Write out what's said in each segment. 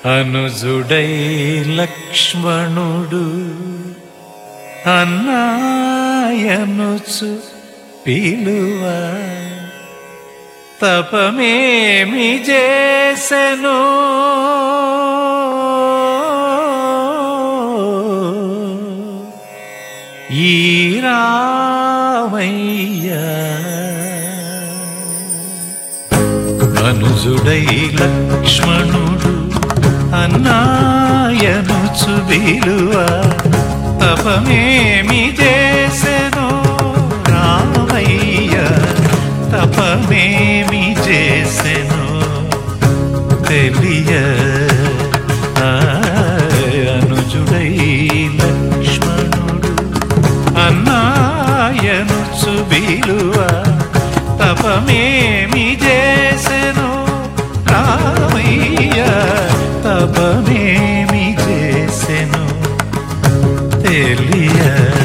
అనుజుడై లక్ష్మణుడు అన్నాయనుచు పిలువ తపమేమి చేసెను ఈ రామయ్య అనుజుడై లక్ష్మణుడు అన్నాయనుచు విలువ తపమేమి చేసెను రామయ్య తపమేమి చేసెను తెలియ ఆ, అనుజుడై లక్ష్మణుడు అన్నాయనుచు విలువ తపమేమి చేసెను రామయ్య తపమేమి చేసెను తెలియ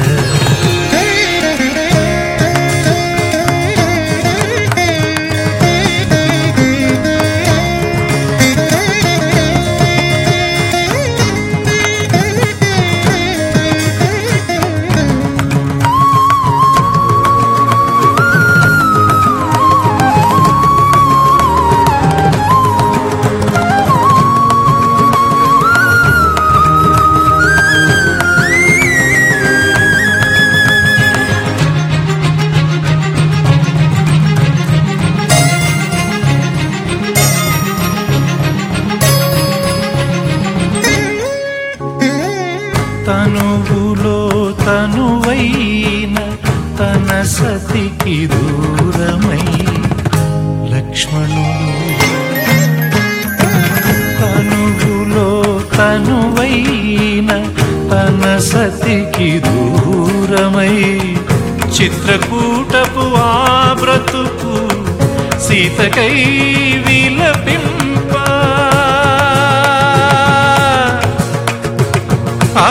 తనువులో తనువైన తన సతికి దూరమై లక్ష్మణుడు తనువులో తనువైన తన సతికి దూరమై చిత్రకూటపు ఆ బ్రతుకు సీతకై విలపింప ఆ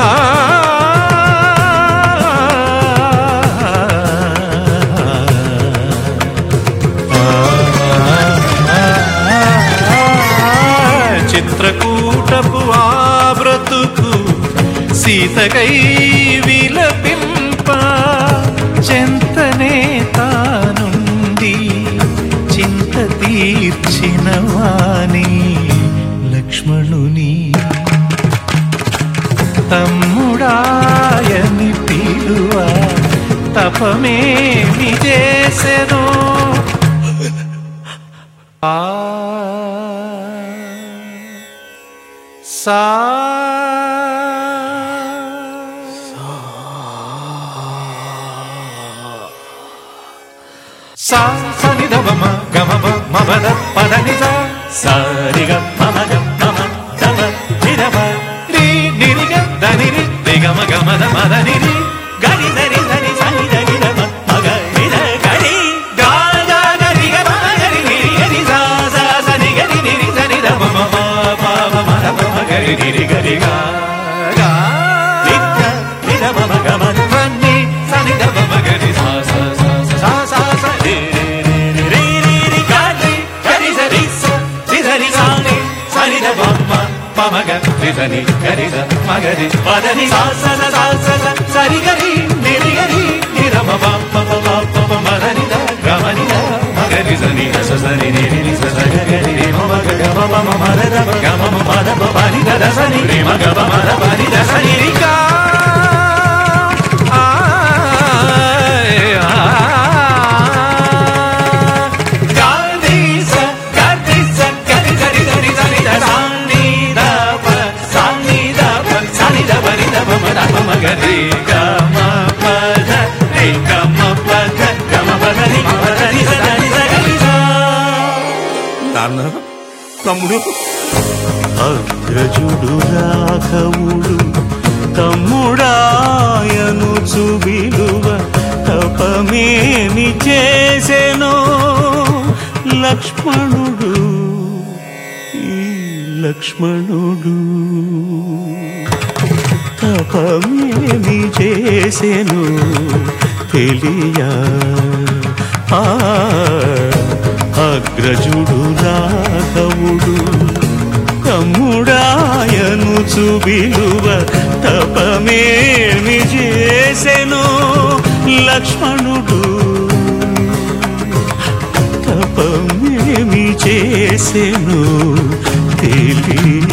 చిత్రకూటపు ఆ బ్రతుకు సీతకై విలపింప చెంతనే తానుండి చింత తీర్చిన వాణి లక్ష్మణుని తమ్ముడాయని పిలువ తపమేమి చేసెను ఆ సా సా సని దమ గమ మమద పదని సా సారిగ మమగ మమ దమ నిరమ రి నిరిగ దని రి గమ గమ ద మద నిరి గరి సరి సరి సని దని రమ మగ నిర గరి గా గా గరి గ మ గరి నిరి గరి సా సా సని గరి నిరి సని ద మ మ మ ప మ మ ద మ మ గరి నిరి గరి గా గా నిత్య నిర మమ గమ సని సని ద మ మ గరి సా సా సా సా సా సా రి రి రి రి రి గరి గరి సరి స రి సరి సాని సని ద మమ పమ గ రి సని గరి ద మ గరి పదని సా స స సా స స సరి గరి నిరి గరి నిర మమ ప ప ప ప ప మ ద ని ద గ మ ని ద మ గరి సని ద స సని ని రి రి స స గ గరి రి మ మ గ గ మ మ మ మ ద ద మ గ మ మ మ ద ప ప ని ద ద స ని రి మ గ ప మ ద ప ని ద స ని రి గా ఆ ఆ గరి స గరి స గరి గరి గరి గరి ద స ని ద ప స ని ద ప స ని ద ప ని ద ప మ ద ప మ గ రి గ మ ప ద రి గ మ ప ద గ మ ప ద ని మ ప ద ని స ద ని స గ రి స నాన్న తమ్ముడు అగ్రజుడు రాఘవుడు తమ్ముడాయను చుబిలువ తపమేమి చేసెనో లక్ష్మణుడు ఈ లక్ష్మణుడు తపమేమి చేసెను తెలియ ఆ అగ్రజుడు రాఘవుడు తమ్ముడాయను తమ్ముడాయను చుబిలువ తపమేమి చేసెను లక్ష్మణుడు తపమేమి చేసెను తెలియ